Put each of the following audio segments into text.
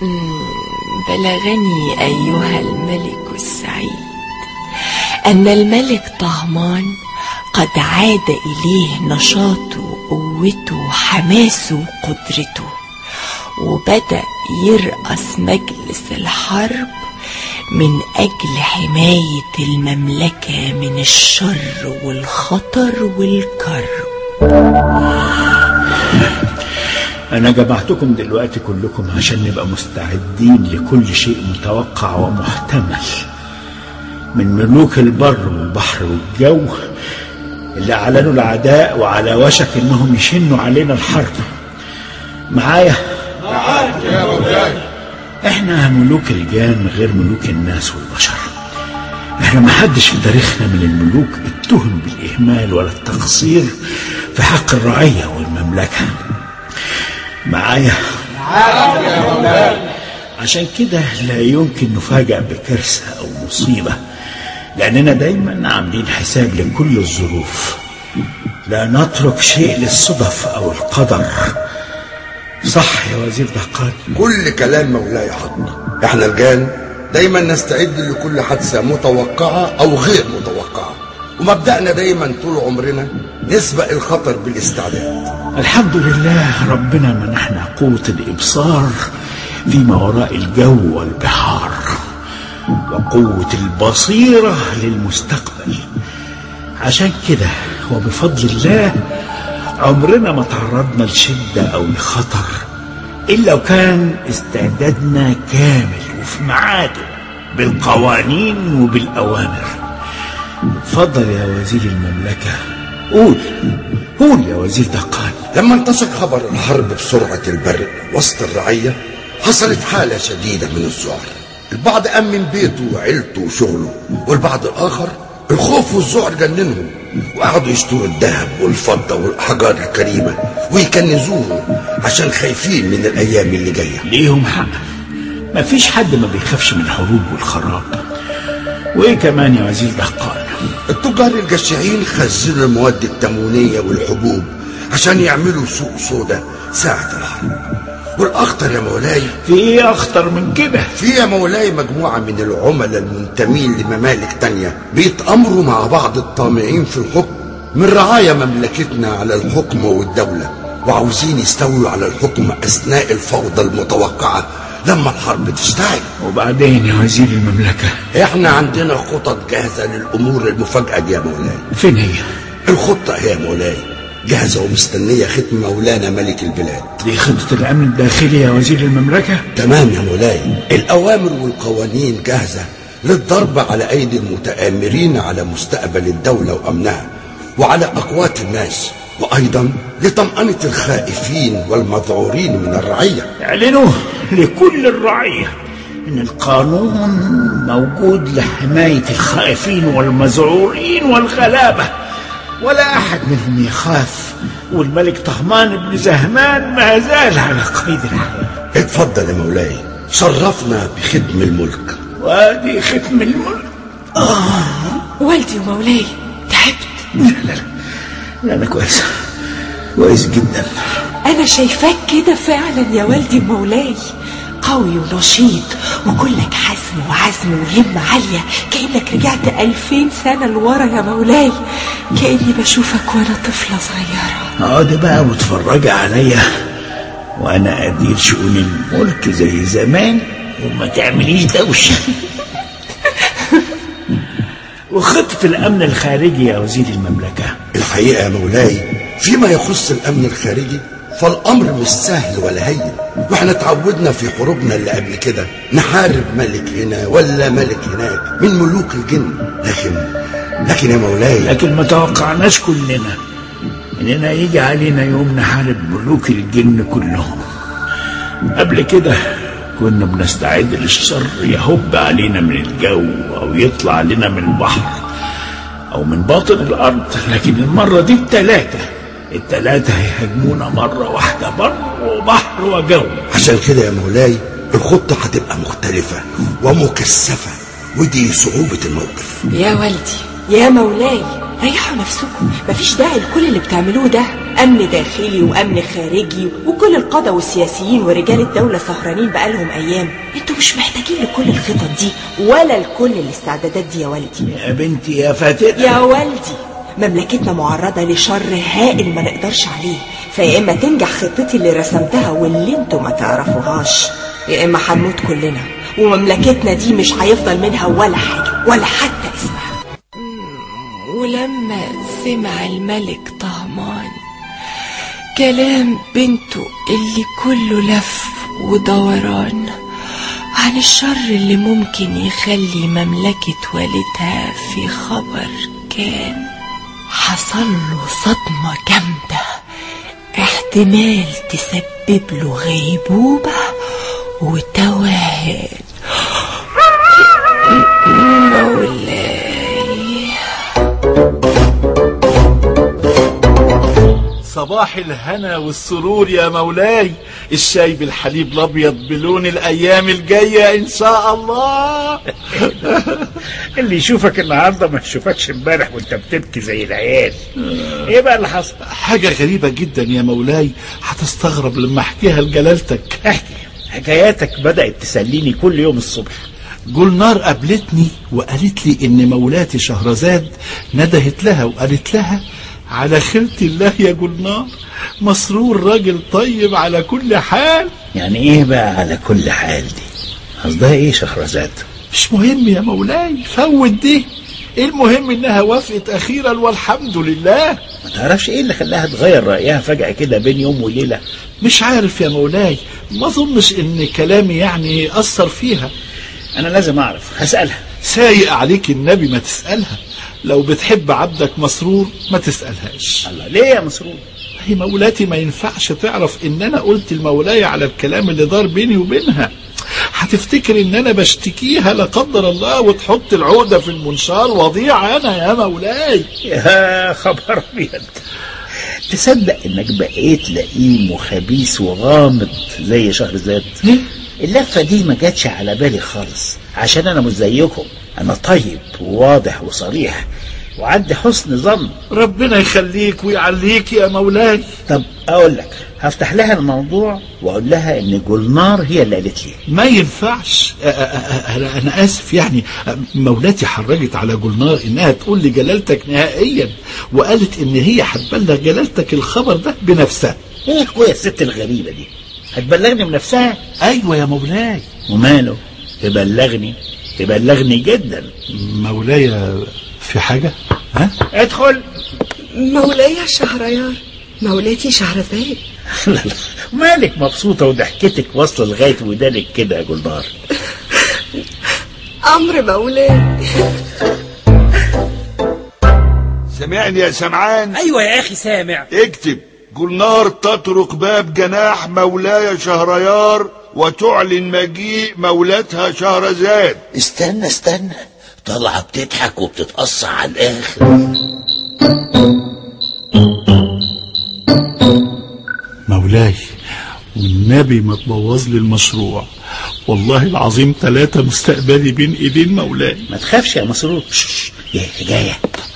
بلغني أيها الملك السعيد أن الملك طهمان قد عاد إليه نشاطه وقوته وحماسه وقدرته وبدأ يرأس مجلس الحرب من أجل حماية المملكة من الشر والخطر والكرب أنا جمعتكم دلوقتي كلكم عشان نبقى مستعدين لكل شيء متوقع ومحتمل من ملوك البر والبحر والجو اللي أعلنوا العداء وعلى وشك إنهم يشنوا علينا الحرب معايا معاك يا مولاي إحنا ملوك الجان غير ملوك الناس والبشر إحنا ما حدش في تاريخنا من الملوك اتهم بالإهمال ولا التقصير في حق الرعية والمملكة معايا معاك يا مولاي عشان كده لا يمكن نفاجأ بكارثة أو مصيبة لأننا دايما عاملين حساب لكل الظروف لا نترك شيء للصدف أو القدر صح يا وزير دقات كل كلام مولاي حق احنا الجان دايما نستعد لكل حادثة متوقعة او غير متوقعة ومبدأنا دايما طول عمرنا نسبق الخطر بالاستعداد الحمد لله ربنا منحنا قوة الإبصار فيما وراء الجو والبحار وقوة البصيرة للمستقبل عشان كده وبفضل الله عمرنا ما تعرضنا لشدة أو لخطر إلا وكان استعدادنا كامل وفي ميعاده بالقوانين وبالأوامر اتفضل يا وزير المملكة قول قول يا وزير دقان لما انتشر خبر الحرب بسرعة البرق وسط الرعية حصلت حالة شديدة من الذعر البعض أمن بيته وعيلته وشغله والبعض الآخر الخوف والذعر جننهم وقعدوا يشتروا الذهب والفضة والأحجار الكريمة ويكنزوهم عشان خايفين من الأيام اللي جاية ليهم حق مفيش حد ما بيخافش من الحروب والخراب وايه كمان يا وزير دقان التجار الجشعين خزنوا المواد التموينية والحبوب عشان يعملوا سوق سودا ساعة الحرب والأخطر يا مولاي في ايه اخطر من كده في يا مولاي مجموعة من العملاء المنتمين لممالك تانية بيتأمروا مع بعض الطامعين في الحكم من رعايا مملكتنا على الحكم والدولة وعاوزين يستولوا على الحكم أثناء الفوضى المتوقعة لما الحرب تشتعل وبعدين يا وزير المملكة احنا عندنا خطط جاهزة للأمور المفاجئة دي يا مولاي فين هي الخطة هي يا مولاي جاهزة ومستنية ختم مولانا ملك البلاد دي خطة الأمن الداخلي يا وزير المملكة تمام يا مولاي الأوامر والقوانين جاهزة للضرب على أيدي المتآمرين على مستقبل الدولة وأمنها وعلى أقوات الناس وأيضا لطمأنة الخائفين والمذعورين من الرعية اعلنوا لكل الرعية إن القانون موجود لحماية الخائفين والمذعورين والغلابة ولا أحد منهم يخاف والملك طهمان بن زهمان ما زال على قيد الحياة اتفضل يا مولاي شرفنا بختم الملك وادي ختم الملك والدي ومولاي تعبت لا لا لا, لا أنا كويس كويس جدا أنا شايفاك كده فعلا يا والدي ومولاي قوي ونشيط وكلك حزم وعزم وهمة عالية كأنك رجعت ألفين سنة لورا يا مولاي كأني بشوفك وأنا طفلة صغيرة اقعدي بقى واتفرجي عليا وانا ادير شؤون الملك زي زمان وما تعمليش دوشه وخطة الأمن الخارجي يا وزير المملكة الحقيقة يا مولاي فيما يخص الأمن الخارجي فالأمر مش سهل ولا هين واحنا تعودنا في حروبنا اللي قبل كده نحارب ملك هنا ولا ملك هناك من ملوك الجن لكن لكن يا مولاي لكن ما توقعناش كلنا إننا يجي علينا يوم نحارب ملوك الجن كلهم قبل كده كنا بنستعد للشر يهب علينا من الجو أو يطلع علينا من البحر أو من باطن الأرض لكن المرة دي التلاتة التلاتة هيهاجمونا مرة واحدة بر وبحر وجو عشان كده يا مولاي الخطة هتبقى مختلفة ومكثفة ودي صعوبة الموقف يا والدي يا مولاي ريحوا نفسكم مفيش داعي لكل اللي بتعملوه ده امن داخلي وامن خارجي وكل القادة والسياسيين ورجال الدولة سهرانين بقالهم ايام انتوا مش محتاجين لكل الخطط دي ولا لكل الاستعدادات دي يا والدي يا بنتي يا فاتنة يا والدي مملكتنا معرضة لشر هائل ما نقدرش عليه فيا إما تنجح خطتي اللي رسمتها واللي انتوا ما تعرفوهاش يا إما هنموت كلنا ومملكتنا دي مش هيفضل منها ولا حاجة ولا حتى اسمها ولما سمع الملك طهمان كلام بنته اللي كله لف ودوران عن الشر اللي ممكن يخلي مملكة والدها في خبر كان حصل له صدمة جامدة احتمال تسبب له غيبوبة وتوهان مولاي صباح الهنا والسرور يا مولاي الشاي بالحليب الابيض بلون الايام الجايه ان شاء الله اللي يشوفك النهارده ما يشوفكش امبارح وانت بتبكي زي العيال ايه بقى اللي حصل حاجه غريبه جدا يا مولاي هتستغرب لما احكيها لجلالتك احكي حكاياتك بدأت تسليني كل يوم الصبح جولنار قابلتني وقالت لي ان مولاتي شهرزاد ندهت لها وقالت لها على خيرة الله يا جولنار مسرور راجل طيب على كل حال يعني ايه بقى على كل حال دي قصدها ايه شهرزاد مش مهم يا مولاي فوت دي المهم انها وافقت اخيرا والحمد لله ما تعرفش ايه اللي خلاها تغير رأيها فجأة كده بين يوم وليلة مش عارف يا مولاي ما اظنش ان كلامي يعني اثر فيها انا لازم اعرف هسألها سايق عليك النبي ما تسألها لو بتحب عبدك مسرور ما تسألهاش الله ليه يا مسرور هي مولاتي ما ينفعش تعرف ان انا قلت المولاي على الكلام اللي دار بيني وبينها هتفتكر ان انا بشتكيها لا قدر الله وتحط العقده في المنشار وضيع انا يا مولاي يا خبر ابيض تصدق انك بقيت لئيم وخبيث وغامض زي شهرزاد اللفه دي ما جاتش على بالي خالص عشان انا مش زيكم انا طيب وواضح وصريح وعندي حسن ظن ربنا يخليك ويعليك يا مولاي طب اقول لك هفتح لها الموضوع واقول لها ان جولنار هي اللي قالت لي ما ينفعش أ- أ- أ- انا أنا اسف يعني مولاتي حرجت على جولنار انها تقول لجلالتك نهائيا وقالت ان هي هتبلغ جلالتك الخبر ده بنفسها ايه يا اخويا الست الغريبه دي هتبلغني بنفسها ايوه يا مولاي وماله تبلغني تبلغني جدا مولاي في حاجه ها ادخل مولاي يا شهريار مولاتي شهرزاد لا لا مالك مبسوطة وضحكتك واصلة لغاية ودانك كده يا جولنار أمر مولاي سمعني يا سمعان ايوه يا اخي سامع اكتب جولنار تطرق باب جناح مولاي شهريار وتعلن مجيء مولاتها شهرزاد استنى استنى طالعة بتضحك وبتتقصع على الآخر مولاي والنبي ما تبوظ لي المشروع والله العظيم ثلاثة مستقبلي بين ايدين مولاي ما تخافش يا مسرور شش، يا جاية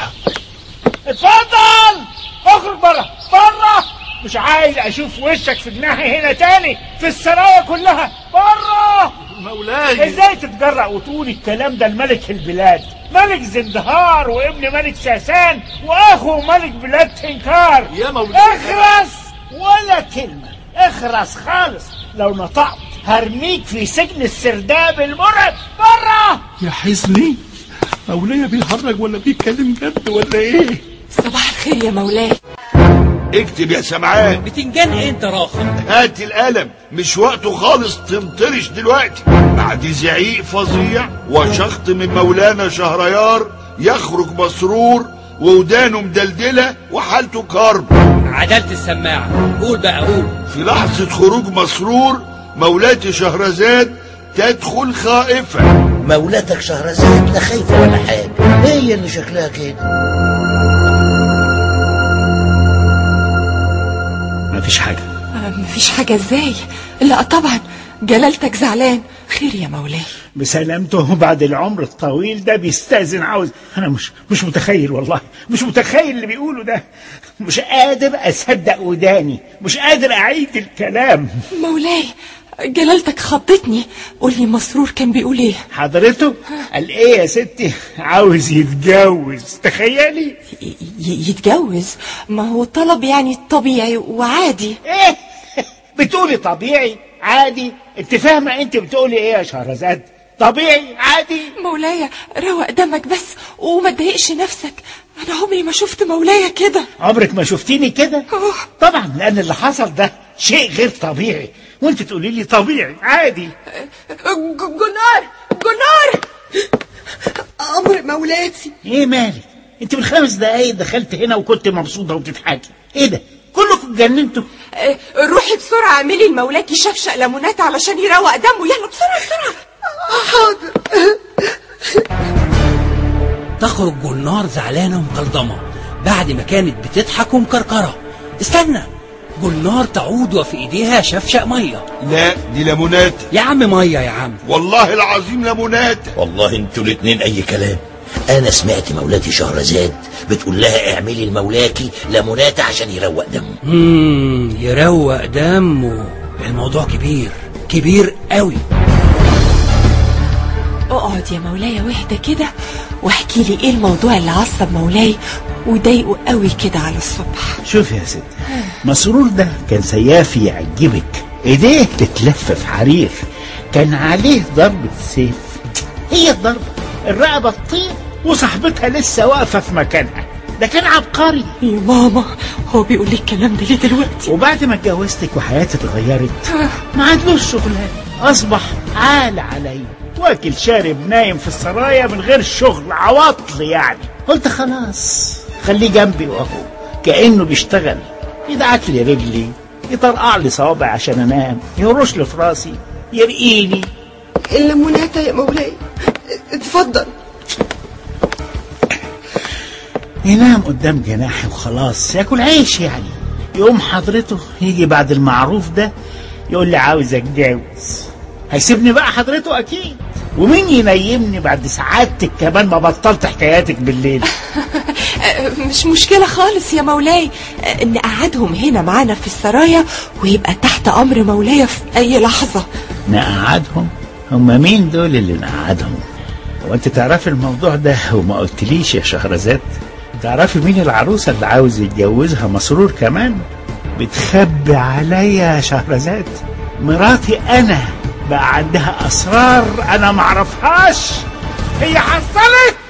اتفضل اخرج بره بره مش عايز اشوف وشك في جناحي هنا تاني في السرايا كلها بره مولاي ازاي تتجرأ وتقول الكلام ده لملك البلاد ملك زندهار وابن ملك ساسان واخو ملك بلاد تنكار يا مولاي. اخرس ولا كلمة اخرس خالص لو نطقت هرميك في سجن السرداب المرعب بره يا حزني مولاي بيهرج ولا بيتكلم جد ولا ايه صباح الخير يا مولاي اكتب يا سمعان بتنجان ايه انت راخر هات القلم مش وقته خالص تنطرش دلوقتي بعد زعيق فظيع وشخط من مولانا شهريار يخرج مسرور وودانه مدلدلة وحالته كرب عدلت السماعة قول بقى قول في لحظة خروج مسرور مولاتي شهرزاد تدخل خائفة مولاتك شهرزاد لا خايفة ولا حاجة هي اللي شكلها كده ما فيش حاجة آه، مفيش حاجة ازاي لا طبعا جلالتك زعلان خير يا مولاي بسلامته بعد العمر الطويل ده بيستأذن عاوز انا مش مش متخيل والله مش متخيل اللي بيقوله ده مش قادر اصدق وداني مش قادر اعيد الكلام مولاي جلالتك خضتني قولي مسرور كان بيقول ايه حضرته قال ايه يا ستي عاوز يتجوز تخيلي ي- ي- يتجوز ما هو طلب يعني طبيعي وعادي ايه بتقولي طبيعي عادي انت فاهمه انت بتقولي ايه يا شهرزاد طبيعي عادي مولاي روق دمك بس وما تضايقش نفسك انا عمري ما شفت مولاي كده عمرك ما شفتيني كده أوه. طبعا لان اللي حصل ده شيء غير طبيعي وانت تقولي لي طبيعي عادي ج- جنار جنار امر مولاتي ايه مالك انت من خمس دقايق دخلت هنا وكنت مبسوطه وبتضحكي ايه ده كلكم اتجننتوا آه، روحي بسرعة اعملي المولاكي شفشق ليمونات علشان يروق دمه يلا بسرعة بسرعة حاضر تخرج جنار زعلانة ومقلضمة بعد ما كانت بتضحك ومكركرة استنى جنار تعود وفي ايديها شفشق مية لا دي ليمونات يا عم مية يا عم والله العظيم ليمونات والله انتوا الاتنين اي كلام انا سمعت مولاتي شهرزاد بتقول لها اعملي المولاكي ليمونات عشان يروق دمه مم يروق دمه الموضوع كبير كبير قوي اقعد يا مولاي واهدى كده واحكي لي ايه الموضوع اللي عصب مولاي وضايقه قوي كده على الصبح شوف يا ستي مسرور ده كان سياف يعجبك ايديه تتلف في حرير كان عليه ضربة سيف هي الضربة الرقبة تطير وصاحبتها لسه واقفة في مكانها ده كان عبقري يا ماما هو بيقول لي الكلام ده ليه دلوقتي وبعد ما اتجوزتك وحياتي اتغيرت ما عندوش شغلانه اصبح عال علي واكل شارب نايم في السرايا من غير شغل عواطل يعني قلت خلاص خليه جنبي وهو كانه بيشتغل يدعك لي رجلي يطرقع لي صوابعي عشان انام يهرش لي في راسي يرقيني الليموناتة يا مولاي اتفضل ينام قدام جناحي وخلاص ياكل عيش يعني يقوم حضرته يجي بعد المعروف ده يقول لي عاوز اتجوز هيسيبني بقى حضرته اكيد ومين ينيمني بعد سعادتك كمان ما بطلت حكاياتك بالليل مش مشكلة خالص يا مولاي آه، نقعدهم هنا معانا في السرايا ويبقى تحت أمر مولاي في أي لحظة نقعدهم هم مين دول اللي نقعدهم هو انت تعرفي الموضوع ده وما قلتليش يا شهرزاد تعرفي مين العروسة اللي عاوز يتجوزها مسرور كمان بتخبي عليا يا شهرزاد مراتي انا بقى عندها اسرار انا معرفهاش هي حصلت